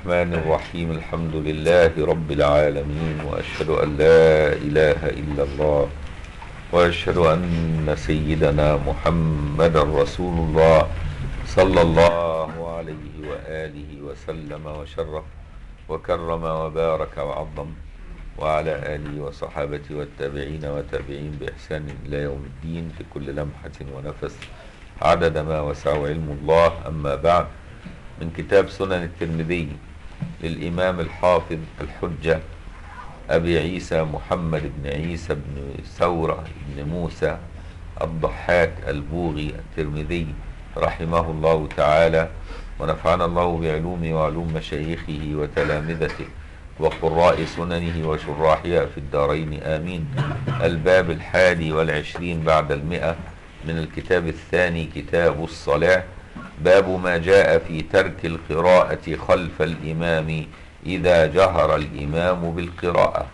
الرحمن الرحيم الحمد لله رب العالمين وأشهد أن لا إله إلا الله وأشهد أن سيدنا محمد رسول الله صلى الله عليه وآله وسلم وشرف وكرم وبارك وعظم وعلى آله وصحابته والتابعين والتابعين بإحسان إلى يوم الدين في كل لمحة ونفس عدد ما وسع علم الله أما بعد من كتاب سنن الترمذي للإمام الحافظ الحجة أبي عيسى محمد بن عيسى بن ثورة بن موسى الضحاك البوغي الترمذي رحمه الله تعالى ونفعنا الله بعلومه وعلوم مشايخه وتلامذته وقراء سننه وشراحها في الدارين آمين الباب الحادي والعشرين بعد المئة من الكتاب الثاني كتاب الصلاة باب ما جاء في ترك القراءة خلف الإمام إذا جهر الإمام بالقراءة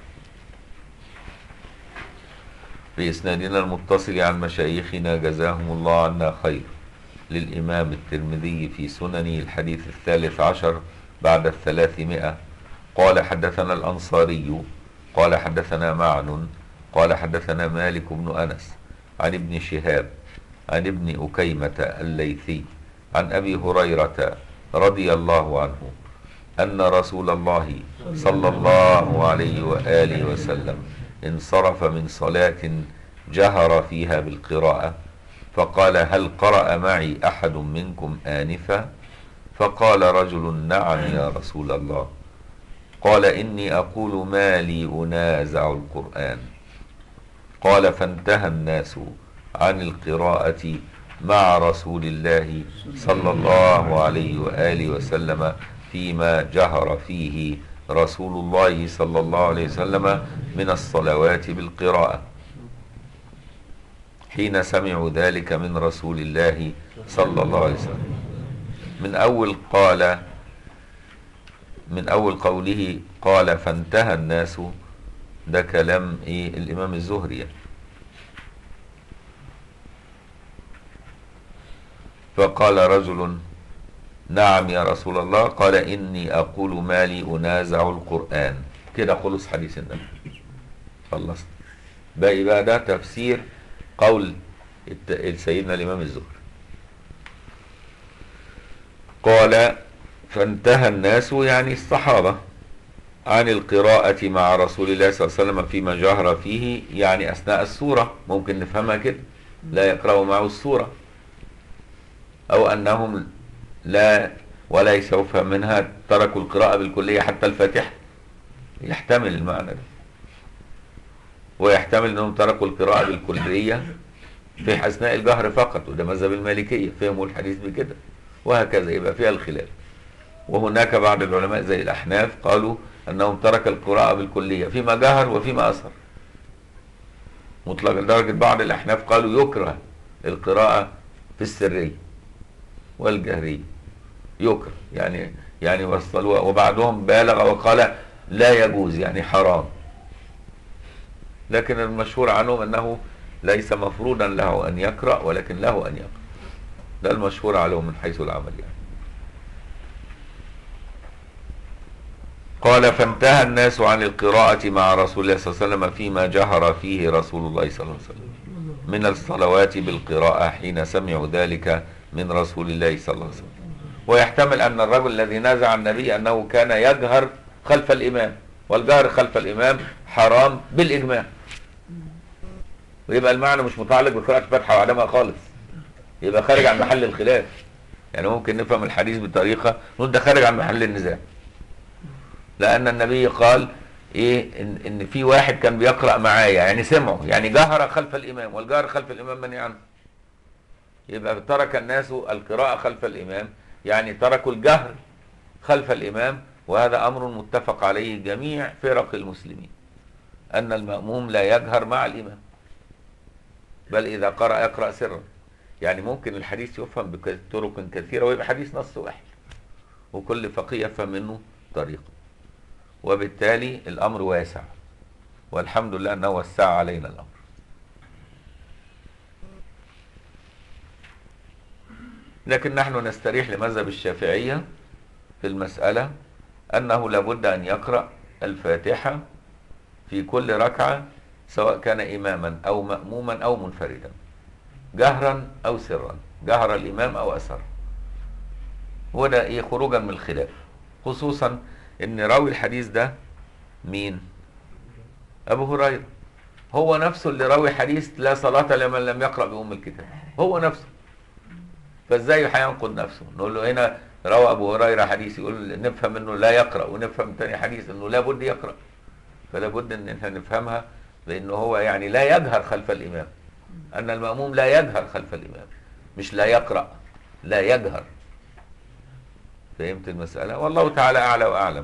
بإسنادنا المتصل عن مشايخنا جزاهم الله عنا خير للإمام الترمذي في سننه الحديث الثالث عشر بعد الثلاثمائة قال حدثنا الأنصاري قال حدثنا معن قال حدثنا مالك بن أنس عن ابن شهاب عن ابن أكيمة الليثي عن أبي هريرة رضي الله عنه أن رسول الله صلى الله عليه وآله وسلم انصرف من صلاة جهر فيها بالقراءة فقال هل قرأ معي أحد منكم آنفا فقال رجل نعم يا رسول الله قال إني أقول ما لي أنازع القرآن قال فانتهى الناس عن القراءة مع رسول الله صلى الله عليه وآله وسلم فيما جهر فيه رسول الله صلى الله عليه وسلم من الصلوات بالقراءة حين سمعوا ذلك من رسول الله صلى الله عليه وسلم من أول قال من أول قوله قال فانتهى الناس ده كلام إيه الإمام الزهري يعني فقال رجل نعم يا رسول الله قال إني أقول ما لي أنازع القرآن كده خلص حديث النبي خلصت باقي بقى ده تفسير قول سيدنا الإمام الزهري قال فانتهى الناس يعني الصحابة عن القراءة مع رسول الله صلى الله عليه وسلم فيما جهر فيه يعني أثناء السورة ممكن نفهمها كده لا يقرأ معه السورة أو أنهم لا وليس يفهم منها تركوا القراءة بالكلية حتى الفاتحة يحتمل المعنى ده ويحتمل أنهم تركوا القراءة بالكلية في أثناء الجهر فقط وده مذهب المالكية فهموا الحديث بكده وهكذا يبقى فيها الخلاف وهناك بعض العلماء زي الأحناف قالوا أنهم ترك القراءة بالكلية فيما جهر وفيما أثر مطلق لدرجة بعض الأحناف قالوا يكره القراءة في السرية والجهرية يكره يعني يعني وصلوا وبعضهم بالغ وقال لا يجوز يعني حرام لكن المشهور عنهم أنه ليس مفروضا له أن يقرأ ولكن له أن يقرأ ده المشهور عليهم من حيث العمل يعني قال فانتهى الناس عن القراءة مع رسول الله صلى الله عليه وسلم فيما جهر فيه رسول الله صلى الله عليه وسلم من الصلوات بالقراءة حين سمعوا ذلك من رسول الله صلى الله عليه وسلم ويحتمل أن الرجل الذي نازع النبي أنه كان يجهر خلف الإمام والجهر خلف الإمام حرام بالإجماع ويبقى المعنى مش متعلق بقراءة الفاتحة وعدمها خالص يبقى خارج عن محل الخلاف يعني ممكن نفهم الحديث بطريقة نقول ده خارج عن محل النزاع لأن النبي قال إيه إن, إن في واحد كان بيقرأ معايا يعني سمعه يعني جهر خلف الإمام والجهر خلف الإمام منهي عنه يبقى ترك الناس القراءة خلف الإمام يعني تركوا الجهر خلف الإمام وهذا أمر متفق عليه جميع فرق المسلمين أن المأموم لا يجهر مع الإمام بل إذا قرأ يقرأ سرا يعني ممكن الحديث يفهم بطرق كثيرة ويبقى حديث نص واحد وكل فقيه يفهم منه طريقة وبالتالي الأمر واسع والحمد لله أنه وسع علينا الأمر لكن نحن نستريح لمذهب الشافعية في المسألة أنه لابد أن يقرأ الفاتحة في كل ركعة سواء كان إماما أو مأموما أو منفردا جهرا أو سرا جهر الإمام أو أسر وده إيه خروجا من الخلاف خصوصا إن راوي الحديث ده مين أبو هريرة هو نفسه اللي راوي حديث لا صلاة لمن لم يقرأ بأم الكتاب هو نفسه فازاي هينقض نفسه نقول له هنا روى ابو هريره حديث يقول نفهم انه لا يقرا ونفهم تاني حديث انه لابد يقرا فلا بد ان احنا نفهمها لانه هو يعني لا يجهر خلف الامام ان الماموم لا يجهر خلف الامام مش لا يقرا لا يجهر فهمت المساله والله تعالى اعلى واعلم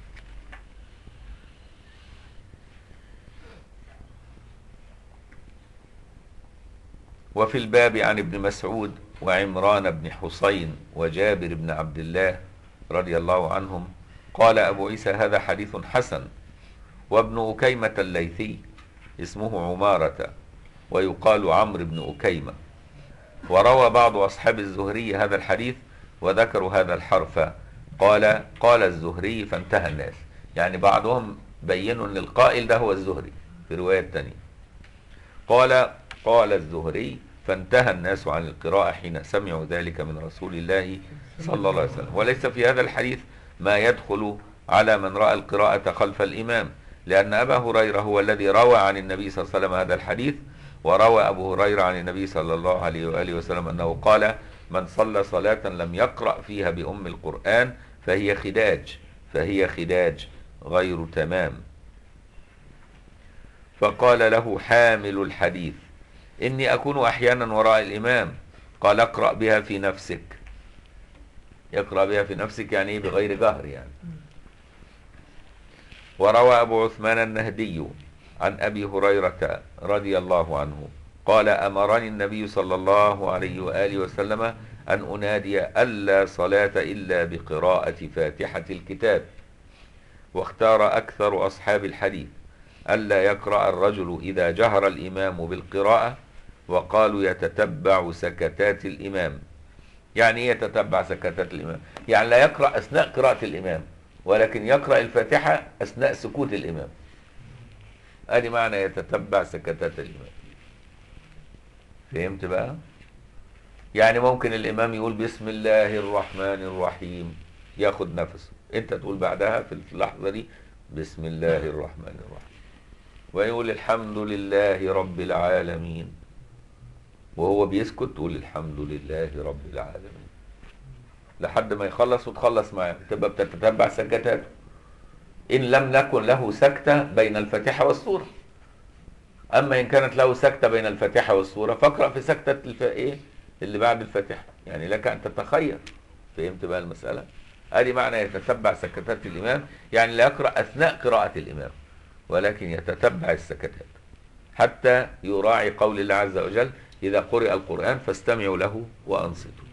وفي الباب عن ابن مسعود وعمران بن حسين وجابر بن عبد الله رضي الله عنهم قال أبو عيسى هذا حديث حسن وابن أكيمة الليثي اسمه عمارة ويقال عمرو بن أكيمة وروى بعض أصحاب الزهري هذا الحديث وذكروا هذا الحرف قال قال الزهري فانتهى الناس يعني بعضهم بينوا ان القائل ده هو الزهري في رواية تانية قال قال الزهري فانتهى الناس عن القراءة حين سمعوا ذلك من رسول الله صلى الله عليه وسلم وليس في هذا الحديث ما يدخل على من رأى القراءة خلف الإمام لأن أبا هريرة هو الذي روى عن النبي صلى الله عليه وسلم هذا الحديث وروى أبو هريرة عن النبي صلى الله عليه وآله وسلم أنه قال من صلى صلاة لم يقرأ فيها بأم القرآن فهي خداج فهي خداج غير تمام فقال له حامل الحديث إني أكون أحيانا وراء الإمام قال اقرأ بها في نفسك يقرأ بها في نفسك يعني إيه بغير جهر يعني وروى أبو عثمان النهدي عن أبي هريرة رضي الله عنه قال أمرني النبي صلى الله عليه وآله وسلم أن أنادي ألا صلاة إلا بقراءة فاتحة الكتاب واختار أكثر أصحاب الحديث ألا يقرأ الرجل إذا جهر الإمام بالقراءة وقالوا يتتبع سكتات الإمام يعني ايه يتتبع سكتات الإمام يعني لا يقرأ أثناء قراءة الإمام ولكن يقرأ الفاتحة أثناء سكوت الإمام ادي معنى يتتبع سكتات الإمام فهمت بقى يعني ممكن الإمام يقول بسم الله الرحمن الرحيم ياخد نفسه انت تقول بعدها في اللحظة دي بسم الله الرحمن الرحيم ويقول الحمد لله رب العالمين وهو بيسكت تقول الحمد لله رب العالمين لحد ما يخلص وتخلص معاه تبقى بتتتبع سكتاته إن لم نكن له سكتة بين الفاتحة والسورة أما إن كانت له سكتة بين الفاتحة والسورة فاقرأ في سكتة الف... إيه اللي بعد الفاتحة يعني لك أن تتخير فهمت بقى المسألة ادي معنى يتتبع سكتات الإمام يعني لا يقرأ أثناء قراءة الإمام ولكن يتتبع السكتات حتى يراعي قول الله عز وجل إذا قرئ القرآن فاستمعوا له وأنصتوا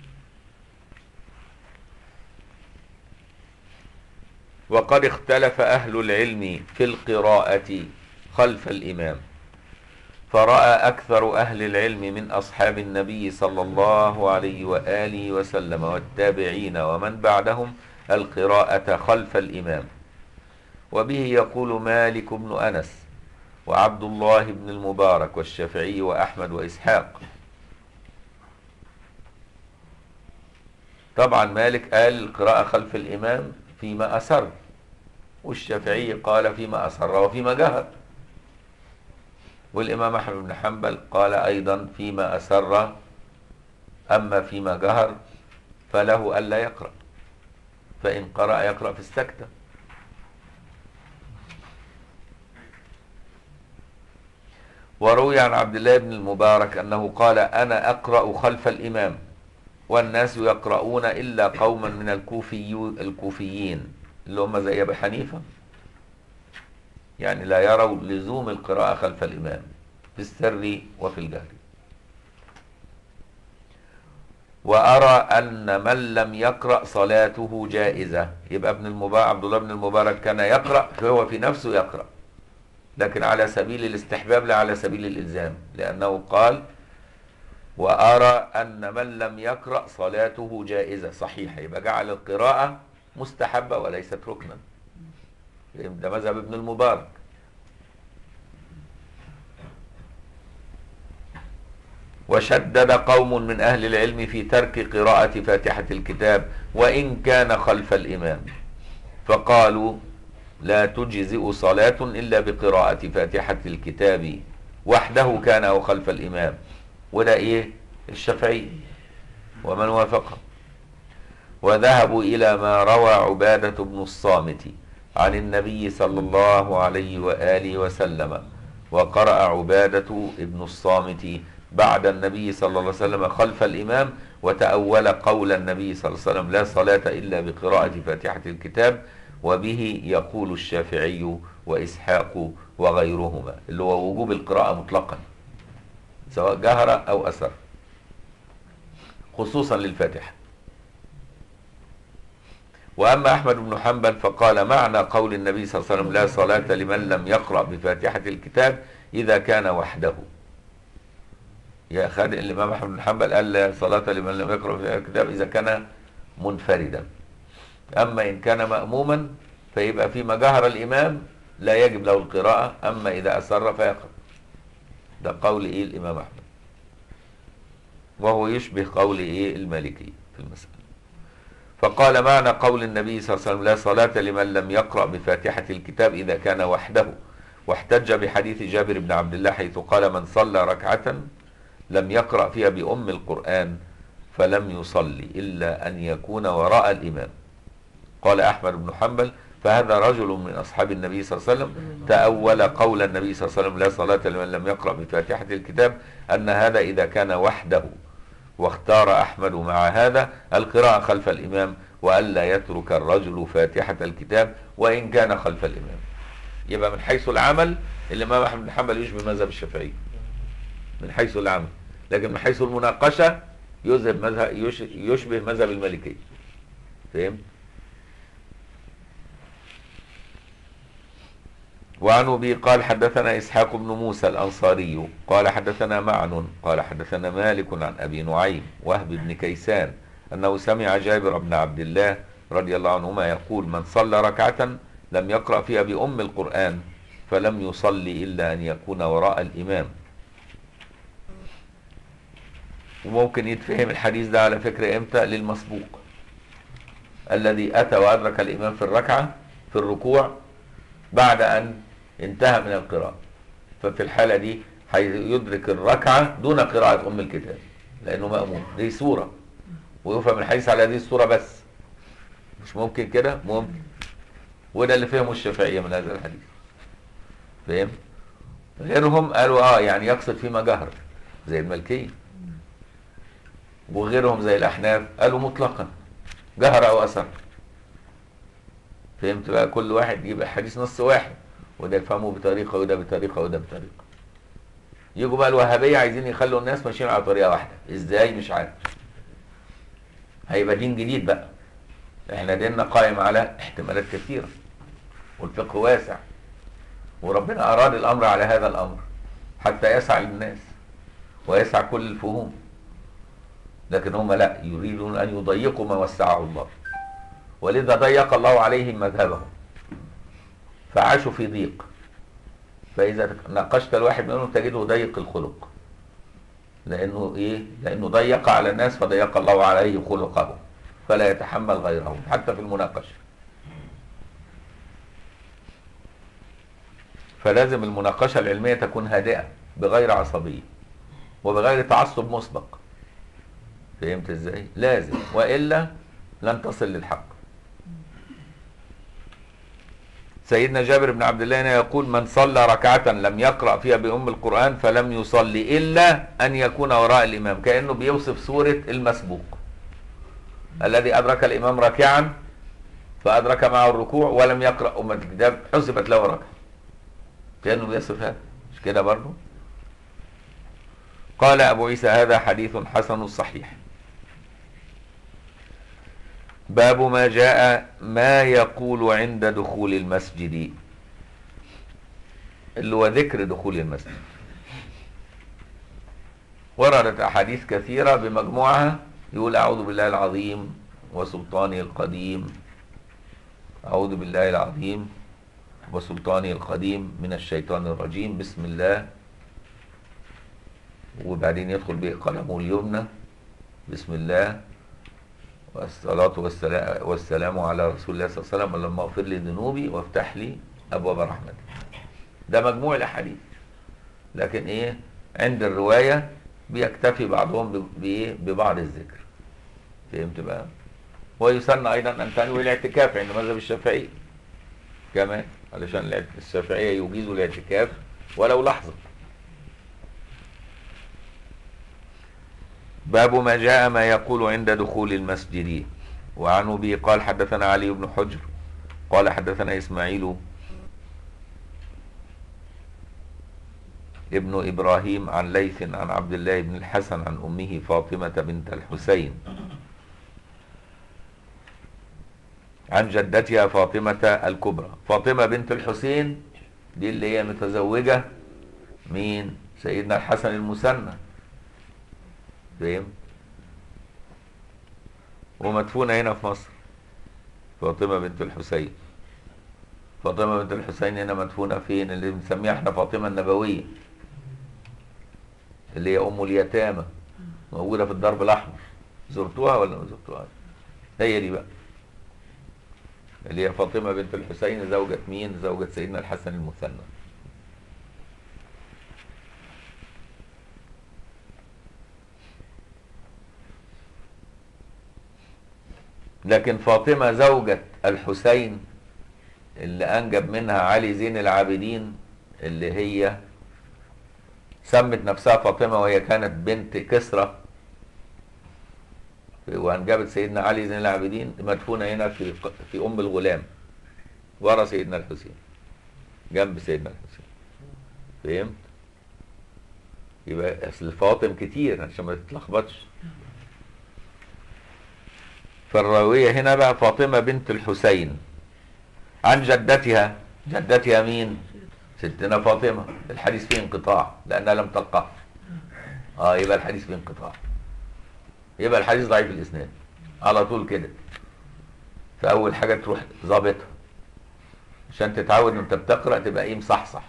وقد اختلف أهل العلم في القراءة خلف الإمام فرأى أكثر أهل العلم من أصحاب النبي صلى الله عليه وآله وسلم والتابعين ومن بعدهم القراءة خلف الإمام وبه يقول مالك بن أنس وعبد الله بن المبارك والشافعي وأحمد وإسحاق طبعا مالك قال القراءة خلف الإمام فيما أسر والشافعي قال فيما أسر وفيما جهر والإمام أحمد بن حنبل قال أيضا فيما أسر أما فيما جهر فله ألا يقرأ فإن قرأ يقرأ في السكتة وروي عن عبد الله بن المبارك أنه قال أنا أقرأ خلف الإمام والناس يقرؤون إلا قوما من الكوفي الكوفيين اللي هم زي أبي حنيفة يعني لا يروا لزوم القراءة خلف الإمام في السر وفي الجهر وأرى أن من لم يقرأ صلاته جائزة يبقى ابن المبارك عبد الله بن المبارك كان يقرأ فهو في نفسه يقرأ لكن على سبيل الاستحباب لا على سبيل الإلزام لأنه قال وأرى أن من لم يقرأ صلاته جائزة صحيحة يبقى جعل القراءة مستحبة وليست ركنا ده مذهب ابن المبارك وشدد قوم من أهل العلم في ترك قراءة فاتحة الكتاب وإن كان خلف الإمام فقالوا لا تجزئ صلاة إلا بقراءة فاتحة الكتاب وحده كان أو خلف الإمام وده إيه الشافعي ومن وافقه وذهبوا إلى ما روى عبادة بن الصامت عن النبي صلى الله عليه وآله وسلم وقرأ عبادة بن الصامت بعد النبي صلى الله عليه وسلم خلف الإمام وتأول قول النبي صلى الله عليه وسلم لا صلاة إلا بقراءة فاتحة الكتاب وبه يقول الشافعي وإسحاق وغيرهما اللي هو وجوب القراءة مطلقا سواء جهر أو أسر خصوصا للفاتحة وأما أحمد بن حنبل فقال معنى قول النبي صلى الله عليه وسلم لا صلاة لمن لم يقرأ بفاتحة الكتاب إذا كان وحده يا خد الإمام أحمد بن حنبل قال لا صلاة لمن لم يقرأ بفاتحة الكتاب إذا كان منفردا أما إن كان مأموما فيبقى فيما جهر الإمام لا يجب له القراءة أما إذا أسر فيقرأ ده قول إيه الإمام أحمد وهو يشبه قول إيه المالكي في المسألة فقال معنى قول النبي صلى الله عليه وسلم لا صلاة لمن لم يقرأ بفاتحة الكتاب إذا كان وحده واحتج بحديث جابر بن عبد الله حيث قال من صلى ركعة لم يقرأ فيها بأم القرآن فلم يصلي إلا أن يكون وراء الإمام قال أحمد بن حنبل فهذا رجل من أصحاب النبي صلى الله عليه وسلم تأول قول النبي صلى الله عليه وسلم لا صلاة لمن لم يقرأ بفاتحة الكتاب أن هذا إذا كان وحده واختار أحمد مع هذا القراءة خلف الإمام وألا يترك الرجل فاتحة الكتاب وإن كان خلف الإمام يبقى من حيث العمل الإمام أحمد بن حنبل يشبه مذهب الشافعي من حيث العمل لكن من حيث المناقشة يذهب مذهب يشبه مذهب المالكي فهمت؟ وعن أبي قال حدثنا إسحاق بن موسى الأنصاري قال حدثنا معن قال حدثنا مالك عن أبي نعيم وهب بن كيسان أنه سمع جابر بن عبد الله رضي الله عنهما يقول من صلى ركعة لم يقرأ فيها بأم القرآن فلم يصلي إلا أن يكون وراء الإمام وممكن يتفهم الحديث ده على فكرة إمتى للمسبوق الذي أتى وأدرك الإمام في الركعة في الركوع بعد أن انتهى من القراءة ففي الحالة دي هيدرك الركعة دون قراءة أم الكتاب لأنه مأمون دي سورة ويفهم الحديث على هذه السورة بس مش ممكن كده ممكن وده اللي فهمه الشافعية من هذا الحديث فهم غيرهم قالوا اه يعني يقصد فيما جهر زي الملكية وغيرهم زي الأحناف قالوا مطلقا جهر أو أسر فهمت بقى كل واحد يبقى حديث نص واحد وده يفهمه بطريقه وده بطريقه وده بطريقه يجوا بقى الوهابيه عايزين يخلوا الناس ماشيين على طريقه واحده ازاي مش عارف هيبقى دين جديد بقى احنا ديننا قائم على احتمالات كثيره والفقه واسع وربنا اراد الامر على هذا الامر حتى يسع للناس ويسع كل الفهوم لكن هم لا يريدون ان يضيقوا ما وسعه الله ولذا ضيق الله عليهم مذهبهم فعاشوا في ضيق فإذا ناقشت الواحد منهم تجده ضيق الخلق لأنه إيه؟ لأنه ضيق على الناس فضيق الله عليه خلقه فلا يتحمل غيرهم حتى في المناقشة فلازم المناقشة العلمية تكون هادئة بغير عصبية وبغير تعصب مسبق فهمت ازاي؟ لازم وإلا لن تصل للحق سيدنا جابر بن عبد الله يقول من صلى ركعة لم يقرأ فيها بأم القرآن فلم يصلي إلا أن يكون وراء الإمام كأنه بيوصف سورة المسبوق الذي أدرك الإمام راكعا فأدرك معه الركوع ولم يقرأ أم الكتاب حسبت له ركعة كأنه بيصف هذا مش كده برضه قال أبو عيسى هذا حديث حسن صحيح باب ما جاء ما يقول عند دخول المسجد اللي هو ذكر دخول المسجد وردت أحاديث كثيرة بمجموعها يقول أعوذ بالله العظيم وسلطانه القديم أعوذ بالله العظيم وسلطانه القديم من الشيطان الرجيم بسم الله وبعدين يدخل به قلمه اليمنى بسم الله والصلاة والسلام, والسلام على رسول الله صلى الله عليه وسلم اللهم اغفر لي ذنوبي وافتح لي أبواب رحمتك ده مجموع الأحاديث لكن إيه عند الرواية بيكتفي بعضهم ب- بإيه ببعض الذكر فهمت بقى ويسن أيضا أن تنوي الاعتكاف عند مذهب الشافعي كمان علشان الاعت- الشافعية يجيزوا الاعتكاف ولو لحظة باب ما جاء ما يقول عند دخول المسجد وعن ابي قال حدثنا علي بن حجر قال حدثنا اسماعيل ابن ابراهيم عن ليث عن عبد الله بن الحسن عن امه فاطمه بنت الحسين عن جدتها فاطمه الكبرى فاطمه بنت الحسين دي اللي هي متزوجه مين سيدنا الحسن المثنى فاهم ومدفونة هنا في مصر فاطمة بنت الحسين فاطمة بنت الحسين هنا مدفونة فين اللي بنسميها احنا فاطمة النبوية اللي هي أم اليتامى موجودة في الدرب الأحمر زرتوها ولا ما زرتوها هي دي بقى اللي هي فاطمة بنت الحسين زوجة مين زوجة سيدنا الحسن المثنى لكن فاطمة زوجة الحسين اللي أنجب منها علي زين العابدين اللي هي سمت نفسها فاطمة وهي كانت بنت كسرى وأنجبت سيدنا علي زين العابدين مدفونة هنا في في أم الغلام ورا سيدنا الحسين جنب سيدنا الحسين فهمت؟ يبقى أصل الفاطم كتير عشان ما تتلخبطش فالراوية هنا بقى فاطمة بنت الحسين عن جدتها جدتها مين ستنا فاطمة الحديث فيه انقطاع لأنها لم تلقى اه يبقى الحديث فيه انقطاع يبقى الحديث ضعيف الإسناد على طول كده فأول حاجة تروح ظابطها عشان تتعود وانت بتقرأ تبقى ايه مصحصح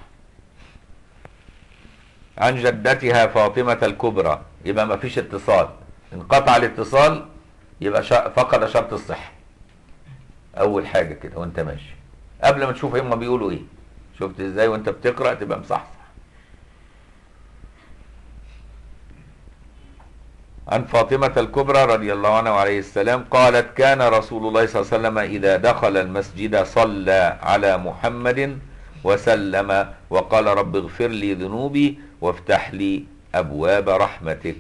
عن جدتها فاطمة الكبرى يبقى ما فيش اتصال انقطع الاتصال يبقى شا... فقد شرط الصحة أول حاجة كده وأنت ماشي قبل ما تشوف هما بيقولوا إيه شفت إزاي وأنت بتقرأ تبقى مصحصح عن فاطمة الكبرى رضي الله عنها وعليه السلام قالت كان رسول الله صلى الله عليه وسلم إذا دخل المسجد صلى على محمد وسلم وقال رب اغفر لي ذنوبي وافتح لي أبواب رحمتك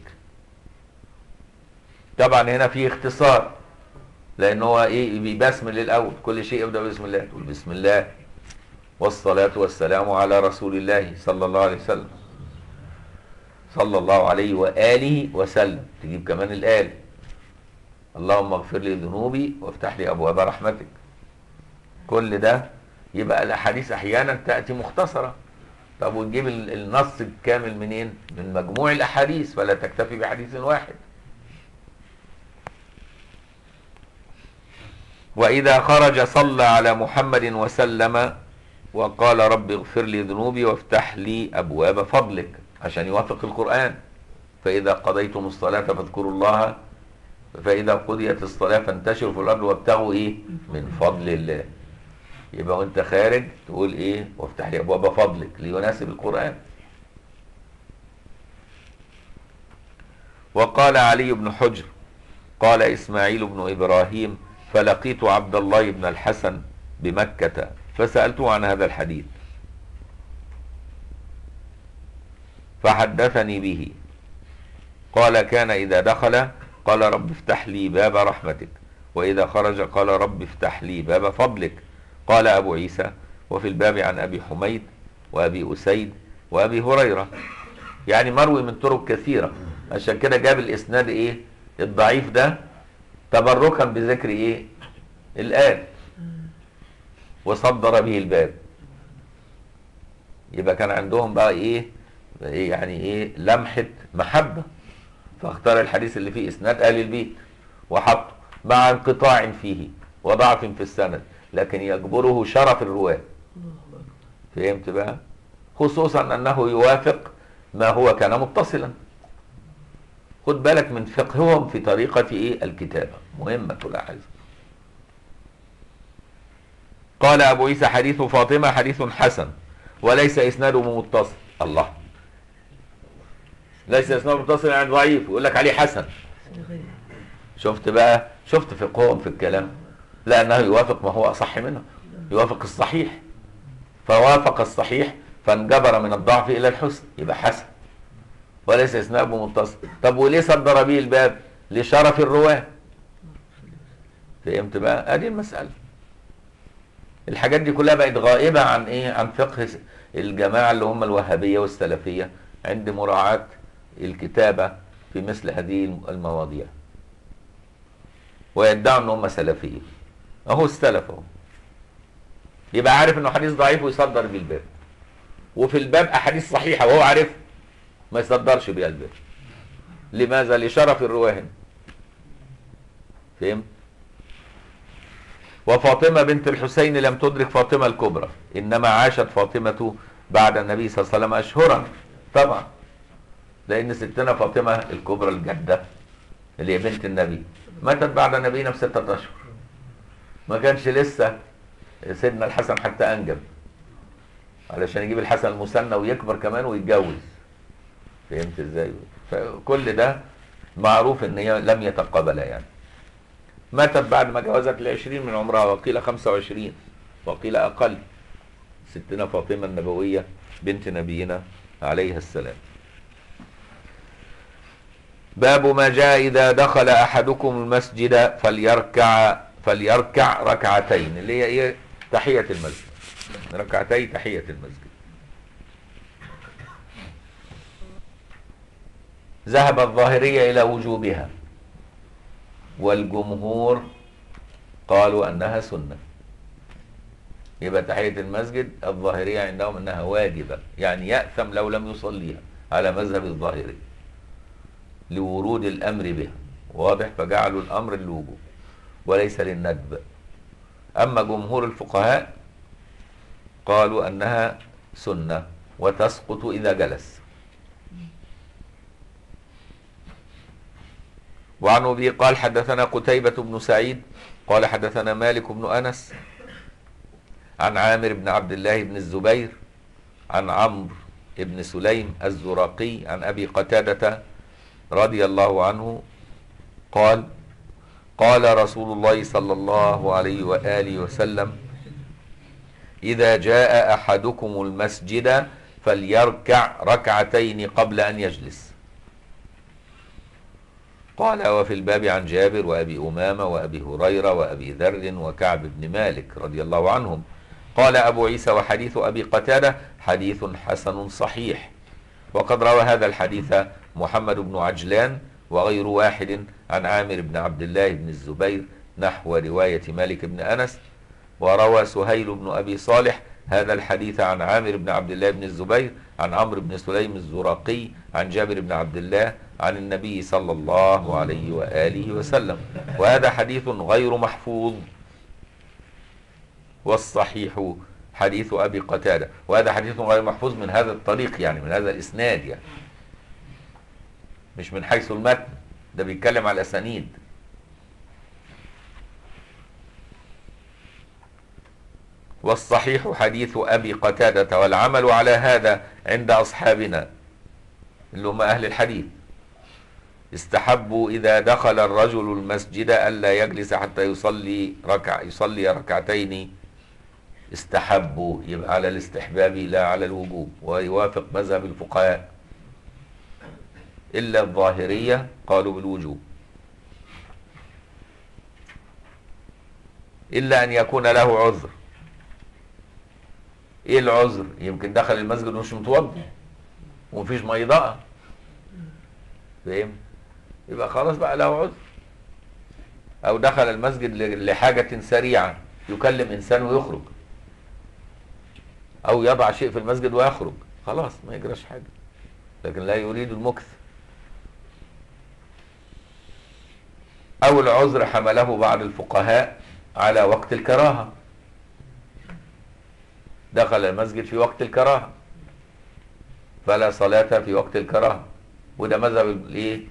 طبعا هنا في اختصار لان هو ايه بيبسمل الاول كل شيء يبدا بسم الله تقول بسم الله والصلاه والسلام على رسول الله صلى الله عليه وسلم صلى الله عليه واله وسلم تجيب كمان الال اللهم اغفر لي ذنوبي وافتح لي ابواب رحمتك كل ده يبقى الاحاديث احيانا تاتي مختصره طب ونجيب النص الكامل منين من مجموع الاحاديث فلا تكتفي بحديث واحد وإذا خرج صلى على محمد وسلم وقال رب اغفر لي ذنوبي وافتح لي أبواب فضلك عشان يوافق القرآن فإذا قضيتم الصلاة فاذكروا الله فإذا قضيت الصلاة فانتشروا في الأرض وابتغوا إيه من فضل الله يبقى وانت خارج تقول إيه وافتح لي أبواب فضلك ليناسب القرآن وقال علي بن حجر قال إسماعيل بن إبراهيم فلقيت عبد الله بن الحسن بمكة فسألته عن هذا الحديث فحدثني به قال كان إذا دخل قال رب افتح لي باب رحمتك وإذا خرج قال رب افتح لي باب فضلك قال أبو عيسى وفي الباب عن أبي حميد وأبي أسيد وأبي هريرة يعني مروي من طرق كثيرة عشان كده جاب الإسناد إيه الضعيف ده تبركا بذكر ايه الآن وصدر به الباب يبقى كان عندهم بقى ايه يعني ايه لمحة محبة فاختار الحديث اللي فيه اسناد آل البيت وحطه مع انقطاع فيه وضعف في السند لكن يجبره شرف الرواة فهمت بقى خصوصا انه يوافق ما هو كان متصلا خد بالك من فقههم في طريقة ايه الكتابة مهمة تلاحظ قال ابو عيسى حديث فاطمة حديث حسن وليس اسناده متصل الله ليس اسناده متصل يعني ضعيف يقول لك عليه حسن شفت بقى شفت فقههم في الكلام لانه يوافق ما هو اصح منه يوافق الصحيح فوافق الصحيح فانجبر من الضعف الى الحسن يبقى حسن وليس اسناده متصل طب وليه صدر به الباب لشرف الرواه فهمت بقى ادي المساله الحاجات دي كلها بقت غائبه عن ايه عن فقه الجماعه اللي هم الوهابيه والسلفيه عند مراعاه الكتابه في مثل هذه المواضيع ويدعوا ان هم سلفيه اهو السلف اهو يبقى عارف انه حديث ضعيف ويصدر بيه الباب وفي الباب احاديث صحيحه وهو عارف ما يصدرش بيها الباب لماذا لشرف الرواه هنا. فهمت وفاطمة بنت الحسين لم تدرك فاطمة الكبرى إنما عاشت فاطمة بعد النبي صلى الله عليه وسلم أشهرا طبعا لأن ستنا فاطمة الكبرى الجدة اللي هي بنت النبي ماتت بعد نبينا بستة أشهر ما كانش لسه سيدنا الحسن حتى أنجب علشان يجيب الحسن المثنى ويكبر كمان ويتجوز فهمت ازاي فكل ده معروف ان هي لم يتقبلها يعني ماتت بعد ما جاوزت العشرين من عمرها وقيل خمسة وعشرين وقيل أقل ستنا فاطمة النبوية بنت نبينا عليها السلام باب ما جاء إذا دخل أحدكم المسجد فليركع فليركع ركعتين اللي هي إيه تحية المسجد ركعتي تحية المسجد ذهب الظاهرية إلى وجوبها والجمهور قالوا أنها سنة يبقى تحية المسجد الظاهرية عندهم أنها واجبة يعني يأثم لو لم يصليها على مذهب الظاهري لورود الأمر بها واضح فجعلوا الأمر للوجوب وليس للندب أما جمهور الفقهاء قالوا أنها سنة وتسقط إذا جلس وعن أبي قال حدثنا قتيبة بن سعيد قال حدثنا مالك بن أنس عن عامر بن عبد الله بن الزبير عن عمرو بن سليم الزراقي عن أبي قتادة رضي الله عنه قال قال رسول الله صلى الله عليه وآله وسلم إذا جاء أحدكم المسجد فليركع ركعتين قبل أن يجلس قال وفي الباب عن جابر وأبي أمامة وأبي هريرة وأبي ذر وكعب بن مالك رضي الله عنهم قال أبو عيسى وحديث أبي قتادة حديث حسن صحيح وقد روى هذا الحديث محمد بن عجلان وغير واحد عن عامر بن عبد الله بن الزبير نحو رواية مالك بن أنس وروى سهيل بن أبي صالح هذا الحديث عن عامر بن عبد الله بن الزبير عن عمرو بن سليم الزراقي عن جابر بن عبد الله عن النبي صلى الله عليه وآله وسلم وهذا حديث غير محفوظ والصحيح حديث أبي قتادة وهذا حديث غير محفوظ من هذا الطريق يعني من هذا الإسناد يعني مش من حيث المتن ده بيتكلم على الأسانيد والصحيح حديث أبي قتادة والعمل على هذا عند أصحابنا اللي هم أهل الحديث استحبوا إذا دخل الرجل المسجد ألا يجلس حتى يصلي ركع يصلي ركعتين استحبوا يبقى على الاستحباب لا على الوجوب ويوافق مذهب الفقهاء إلا الظاهرية قالوا بالوجوب إلا أن يكون له عذر إيه العذر؟ يمكن دخل المسجد ومش متوضي ومفيش ميضاء فاهم؟ يبقى خلاص بقى له عذر أو دخل المسجد لحاجة سريعة يكلم إنسان ويخرج أو يضع شيء في المسجد ويخرج خلاص ما يجراش حاجة لكن لا يريد المكث أو العذر حمله بعض الفقهاء على وقت الكراهة دخل المسجد في وقت الكراهة فلا صلاة في وقت الكراهة وده مذهب الايه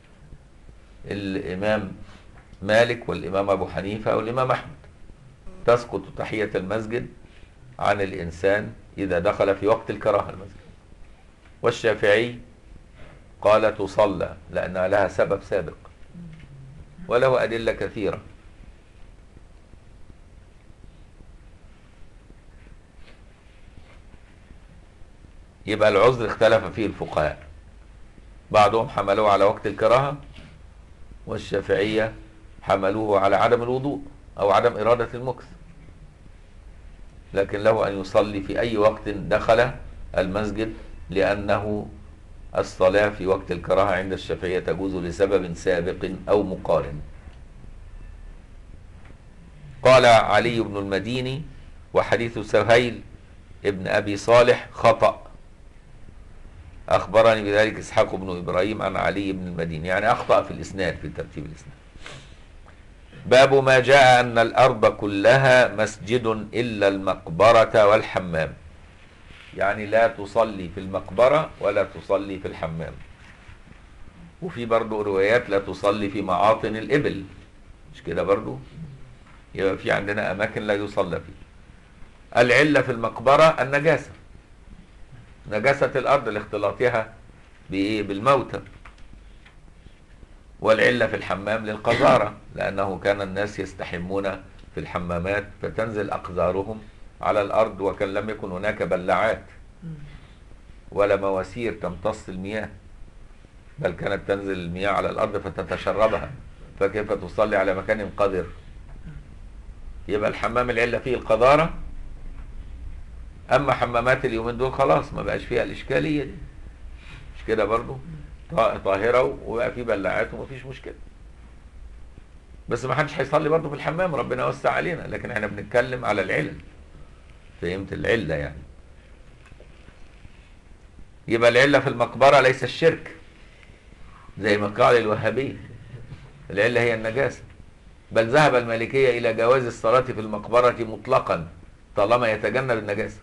الامام مالك والامام ابو حنيفة والامام احمد تسقط تحية المسجد عن الانسان اذا دخل في وقت الكراهة المسجد والشافعي قال تصلى لانها لها سبب سابق وله ادلة كثيرة يبقى العذر اختلف فيه الفقهاء بعضهم حملوه على وقت الكراهة والشافعية حملوه على عدم الوضوء أو عدم إرادة المكث لكن له أن يصلي في أي وقت دخل المسجد لأنه الصلاة في وقت الكراهة عند الشافعية تجوز لسبب سابق أو مقارن قال علي بن المديني وحديث سهيل ابن أبي صالح خطأ أخبرني بذلك إسحاق بن إبراهيم عن علي بن المديني يعني أخطأ في الإسناد في ترتيب الإسناد باب ما جاء أن الأرض كلها مسجد إلا المقبرة والحمام يعني لا تصلي في المقبرة ولا تصلي في الحمام وفي برضو روايات لا تصلي في معاطن الإبل مش كده برضو يبقى في عندنا أماكن لا يصلى فيها العلة في المقبرة النجاسة نجاسة الأرض لاختلاطها بإيه بالموتى والعلة في الحمام للقذارة لأنه كان الناس يستحمون في الحمامات فتنزل أقذارهم على الأرض وكان لم يكن هناك بلعات ولا مواسير تمتص المياه بل كانت تنزل المياه على الأرض فتتشربها فكيف تصلي على مكان قذر يبقى الحمام العلة فيه القذارة أما حمامات اليومين دول خلاص ما بقاش فيها الإشكالية دي مش كده برضو طاهرة وبقى في بلاعات ومفيش مشكلة بس ما حدش هيصلي برضه في الحمام ربنا يوسع علينا لكن احنا بنتكلم على العلل فهمت العلة يعني يبقى العلة في المقبرة ليس الشرك زي ما قال الوهابية العلة هي النجاسة بل ذهب المالكية إلى جواز الصلاة في المقبرة مطلقا طالما يتجنب النجاسة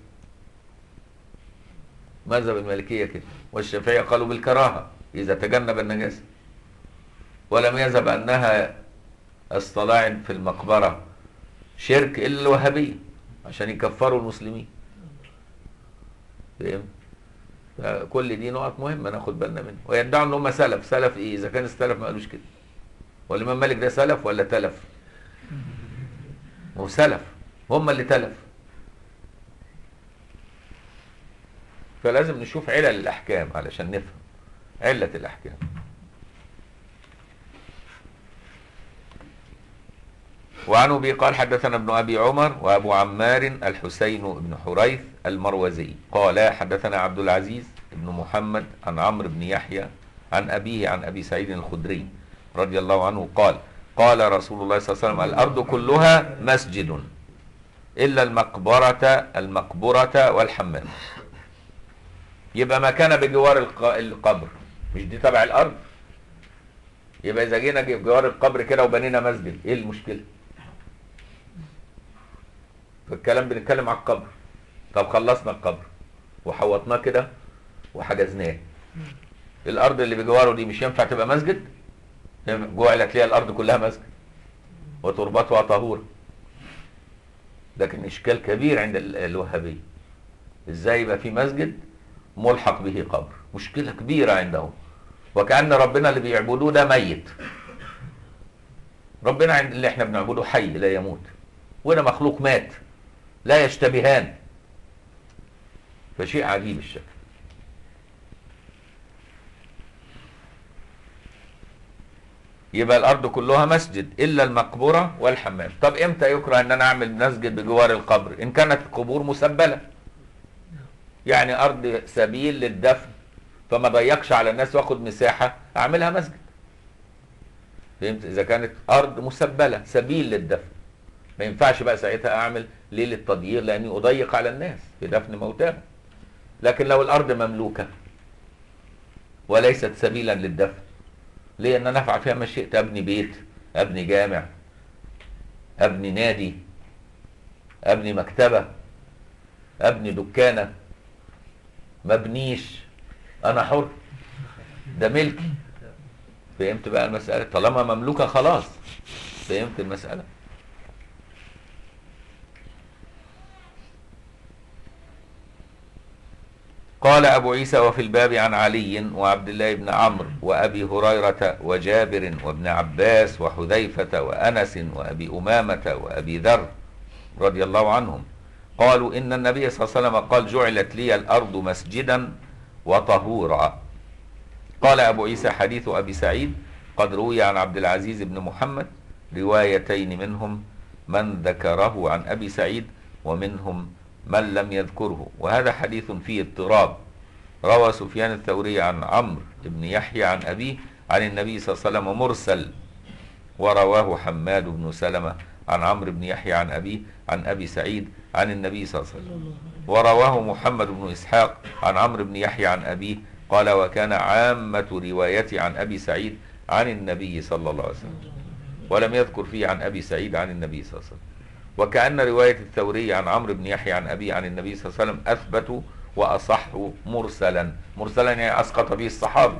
مذهب المالكية كده والشافعية قالوا بالكراهة إذا تجنب النجاسة ولم يذهب أنها الصلاة في المقبرة شرك إلا الوهابية عشان يكفروا المسلمين فهمت؟ فكل دي نقط مهمة ناخد بالنا منها ويدعوا ان هم سلف سلف ايه اذا كان السلف ما قالوش كده والامام مالك ده سلف ولا تلف هو سلف هم اللي تلف فلازم نشوف علل الاحكام علشان نفهم علة الاحكام وعن ابي قال حدثنا ابن ابي عمر وابو عمار الحسين بن حريث المروزي قال حدثنا عبد العزيز بن محمد عن عمرو بن يحيى عن ابيه عن ابي سعيد الخدري رضي الله عنه قال قال رسول الله صلى الله عليه وسلم الارض كلها مسجد الا المقبره المقبره والحمام يبقى ما كان بجوار القبر مش دي تبع الارض يبقى اذا جينا بجوار القبر كده وبنينا مسجد ايه المشكله فالكلام بنتكلم على القبر طب خلصنا القبر وحوطناه كده وحجزناه الارض اللي بجواره دي مش ينفع تبقى مسجد جعلت ليها الارض كلها مسجد وتربتها طهور لكن اشكال كبير عند الوهابيه ازاي يبقى في مسجد ملحق به قبر مشكله كبيره عندهم وكأن ربنا اللي بيعبدوه ده ميت ربنا اللي احنا بنعبده حي لا يموت وده مخلوق مات لا يشتبهان فشيء عجيب الشكل يبقى الارض كلها مسجد الا المقبره والحمام طب امتى يكره ان انا اعمل مسجد بجوار القبر ان كانت القبور مسبله يعني ارض سبيل للدفن فما ضيقش على الناس واخد مساحه اعملها مسجد فهمت اذا كانت ارض مسبله سبيل للدفن ما ينفعش بقى ساعتها اعمل ليله تضييق لاني اضيق على الناس في دفن موتاهم لكن لو الارض مملوكه وليست سبيلا للدفن ليه ان انا افعل فيها ما شئت ابني بيت ابني جامع ابني نادي ابني مكتبه ابني دكانة مبنيش انا حر ده ملكي فهمت بقى المسألة طالما مملوكة خلاص فهمت المسألة قال أبو عيسى وفي الباب عن علي وعبد الله بن عمرو وأبي هريرة وجابر وابن عباس وحذيفة وأنس وأبي أمامة وأبي ذر رضي الله عنهم قالوا إن النبي صلى الله عليه وسلم قال جعلت لي الأرض مسجدا وطهورا قال أبو عيسى حديث أبي سعيد قد روي عن عبد العزيز بن محمد روايتين منهم من ذكره عن أبي سعيد ومنهم من لم يذكره وهذا حديث فيه اضطراب روى سفيان الثوري عن عمرو بن يحيى عن أبيه عن النبي صلى الله عليه وسلم مرسل ورواه حماد بن سلمة عن عمرو بن يحيى عن أبيه عن أبي سعيد عن النبي صلى الله عليه وسلم ورواه محمد بن إسحاق عن عمرو بن يحيى عن أبيه قال وكان عامة روايتي عن أبي سعيد عن النبي صلى الله عليه وسلم ولم يذكر فيه عن أبي سعيد عن النبي صلى الله عليه وسلم وكأن رواية الثوري عن عمرو بن يحيى عن أبيه عن النبي صلى الله عليه وسلم أثبت وأصح مرسلا مرسلا يعني أسقط به الصحابي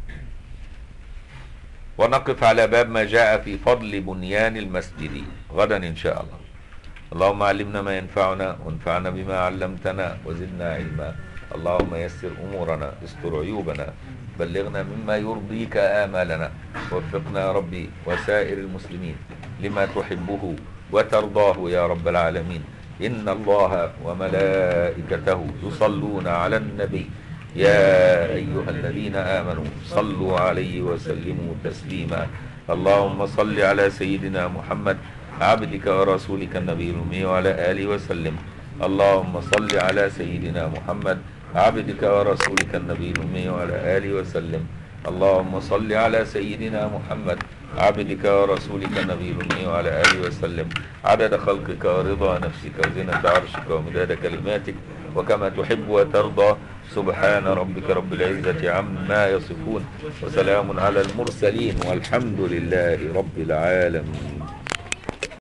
ونقف على باب ما جاء في فضل بنيان المسجد غدا إن شاء الله اللهم علمنا ما ينفعنا وانفعنا بما علمتنا وزدنا علما اللهم يسر أمورنا استر عيوبنا بلغنا مما يرضيك آمالنا وفقنا يا ربي وسائر المسلمين لما تحبه وترضاه يا رب العالمين إن الله وملائكته يصلون على النبي يا أيها الذين آمنوا صلوا عليه وسلموا تسليما اللهم صل على سيدنا محمد عبدك ورسولك النبي الأمي وعلى آله وسلم اللهم صل على سيدنا محمد عبدك ورسولك النبي الأمي وعلى آله وسلم اللهم صل على سيدنا محمد عبدك ورسولك النبي الأمي وعلى آله وسلم عدد خلقك ورضا نفسك وزنة عرشك ومداد كلماتك وكما تحب وترضى سبحان ربك رب العزة عما يصفون وسلام على المرسلين والحمد لله رب العالمين